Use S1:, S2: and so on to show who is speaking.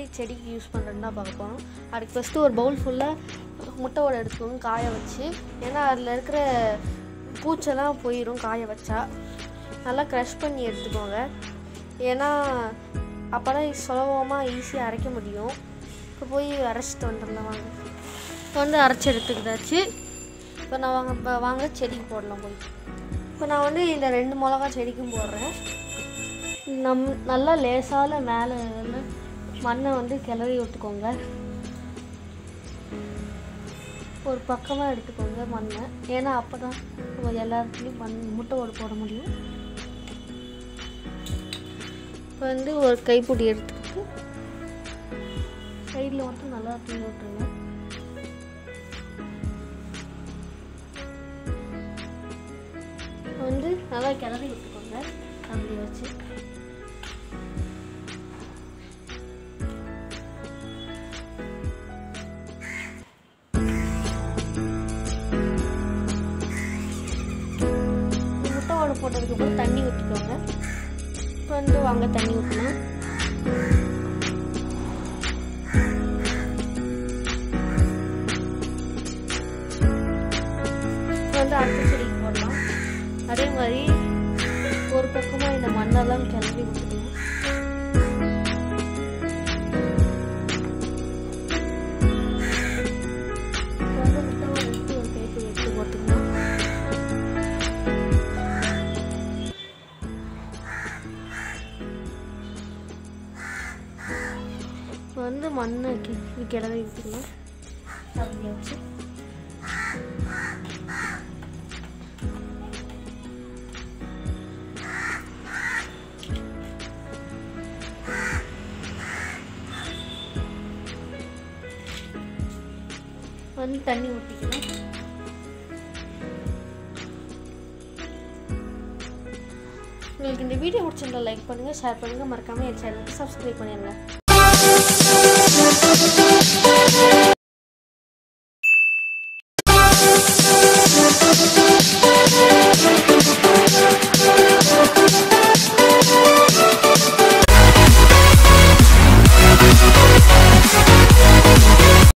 S1: எப்படி செடிக்கு யூஸ் பண்ணுறதுன்னு தான் பார்க்க போகிறோம் அதுக்கு ஃபஸ்ட்டு ஒரு பவுல் ஃபுல்லாக முட்டை ஓட எடுத்துக்கோங்க காய வச்சு ஏன்னா அதில் இருக்கிற பூச்செல்லாம் போயிடும் காய வச்சா நல்லா க்ரஷ் பண்ணி எடுத்துக்கோங்க ஏன்னா அப்போ தான் சுலபமாக ஈஸியாக அரைக்க முடியும் இப்போ போய் அரைச்சிட்டு வந்துடலாம் வாங்க இப்போ வந்து அரைச்சி எடுத்துக்கிட்டாச்சு இப்போ நான் வாங்க இப்போ வாங்க செடிக்கு போடலாம் போய் இப்போ நான் வந்து இந்த ரெண்டு மிளகா செடிக்கும் போடுறேன் நம் நல்லா லேசால மேலே வந்து மண்ணை வந்து கிளறி விட்டுக்கோங்க ஒரு பக்கமாக எடுத்துக்கோங்க மண்ணை ஏன்னா அப்போ தான் நம்ம எல்லா இடத்துலையும் மண் முட்டை ஓடு போட முடியும் இப்போ வந்து ஒரு கைப்பிடி எடுத்துக்கிட்டு சைடில் மட்டும் நல்லா தூங்கி விட்டுருங்க இப்போ வந்து நல்லா கிளறி விட்டுக்கோங்க அப்படி வச்சு முட்டை ஓட போட்டதுக்கப்புறம் தண்ணி ஊற்றிக்கோங்க இப்போ வந்து வாங்க தண்ணி ஊற்றலாம் இப்போ வந்து அடுத்த செடிக்கு போடலாம் அதே மாதிரி ஒரு பக்கமாக இந்த மண்ணெல்லாம் கிளறி விட்டுக்கணும் இப்போ வந்து முட்டை எடுத்து ஒரு கைப்பிடி எடுத்து போட்டுக்கலாம் இப்போ வந்து மண்ணை கி- கிளறி விட்டுக்கலாம் அப்படி வச்சு வந்து தண்ணி ஊற்றிக்கலாம் உங்களுக்கு இந்த வீடியோ பிடிச்சிருந்தா லைக் பண்ணுங்கள் ஷேர் பண்ணுங்கள் மறக்காமல் என் சேனலுக்கு சப்ஸ்கிரைப் பண்ணிடுங்க